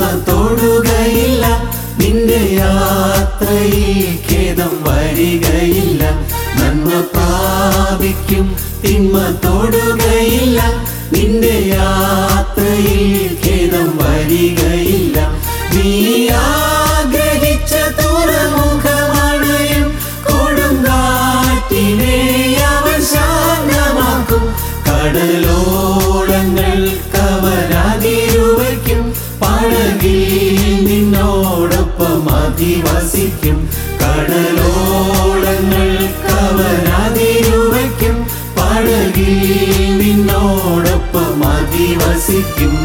തൊടുകയില്ല നിന്റെ യാത്രയിൽ ഖേദം വരികയില്ല നന്മ പ്രാപിക്കും തിന്മ തൊടുകയില്ല നിന്റെ യാത്രയിൽ ഖേദം വരികയില്ല നീ ആഗ്രഹിച്ച തുറമുഖമണയും കൊടുങ്കാറ്റിനെ അവൻ ശാന്തമാക്കും കടലോളങ്ങൾ കവരാതിരുവയ്ക്കും പടകിൽ നിന്നോടൊപ്പം അധിവസിക്കും കടലോളങ്ങൾ കവരാതിരുവയ്ക്കും പടകിൽ നിന്നോടൊപ്പം അധിവസിക്കും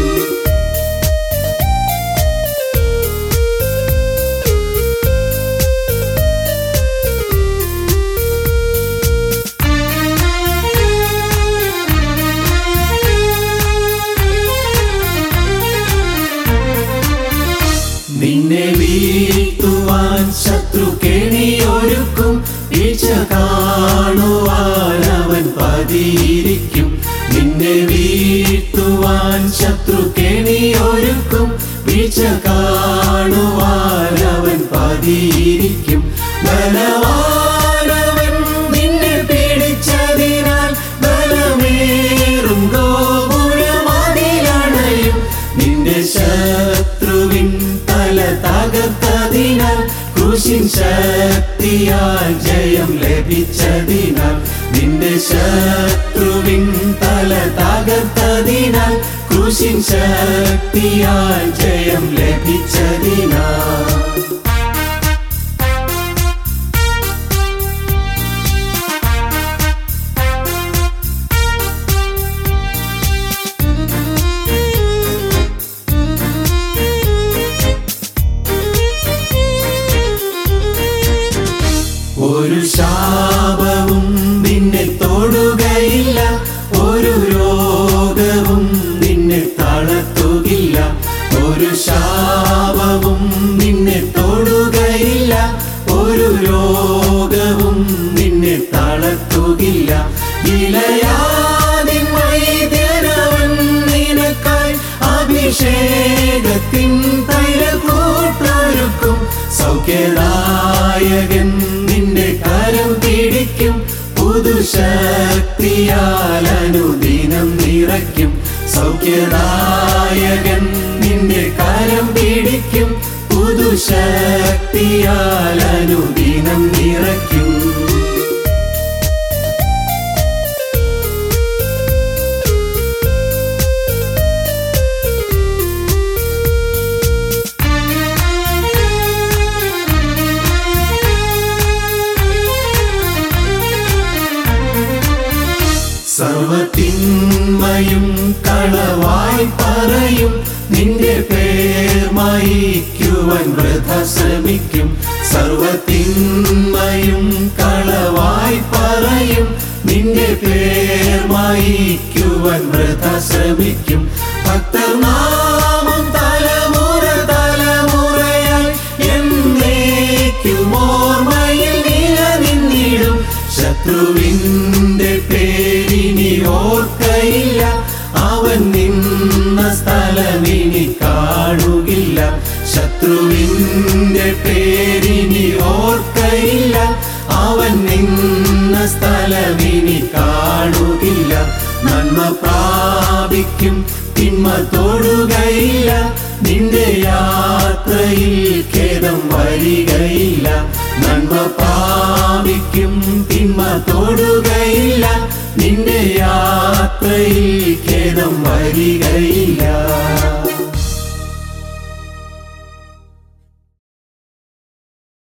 നിന്നെ വീഴ്ത്തുവാൻ ശത്രു കെണിയൊരുക്കും വീഴ്ച കാണുവാൻ അവൻ പതിയിരിക്കും നിന്നെ വീഴ്ത്തുവാൻ ശത്രു കെണിയൊരുക്കും വീഴ്ച കാണുവാൻ അവൻ പതിയിരിക്കും ബലവാനവൻ നിന്നെ പിടിച്ചതിനാൽ ബലമേറും ഗോപുരമതിലണയും നിന്റെ ശത്രുവിൻ തല തകർത്തതിനാൽ ക്രൂശിൻ ശക്തിയാൽ ജയം ലഭിച്ചതിനാൽ നിന്റെ ശത്രുവിൻ തല തകർത്തതിനാൽ ക്രൂശിൻ ശക്തിയാൽ ജയം ലഭിച്ചതിനാൽ ഒരു ശാപവും നിന്നെ തൊടുകയില്ല ഒരു രോഗവും നിന്നെ തളർത്തുകില്ല ഒരു ശാപവും നിന്നെ തൊടുകയില്ല ഒരു രോഗവും നിന്നെ തളർത്തുകില്ല ഇലയാതിൻ വൈദ്യനവൻ നിനക്കായി അഭിഷേകത്തിൻ തൈലക്കൂട്ടൊരുക്കും സൗഖ്യദായകൻ നിന്റെ കരം പിടിക്കും പുതുശക്തിയാൽ അനുദിനം നിറയ്ക്കും സൗഖ്യദായകൻ നിന്റെ കരം പിടിക്കും പുതുശക്തിയാൽ അനുദിനം നിറയ്ക്കും സർവത്തിന്മയും കളവായി പറയും നിന്റെ പേർ മായിക്കുവാൻ വൃഥ ശ്രമിക്കും സർവത്തിന്മയും കളവായി പറയും നിന്റെ പേർ മായിക്കുവാൻ വൃഥ ശ്രമിക്കും ഭക്തർ നാമം തലമുറ തലമുറയായി എന്നേക്കും ഓർമ്മയിൽ നിലനിന്നിടും ശത്രുവിന്റെ പേരിനി ഓർക്കയില്ല അവൻ നിന്ന സ്ഥലമിനി കാണുകില്ല ശത്രുവിന്റെ പേരിനി ഓർക്കയില്ല അവൻ നിന്ന സ്ഥലമിനി കാണുകില്ല നന്മ പ്രാപിക്കും തിന്മ തൊടുകയില്ല നിന്റെ യാത്രയിൽ ഖേദം വരികയില്ല നന്മ പ്രാപിക്കും തിന്മ തൊടുകയില്ല നിന്റെ യാത്രയിൽ ഖേദം വരികയില്ല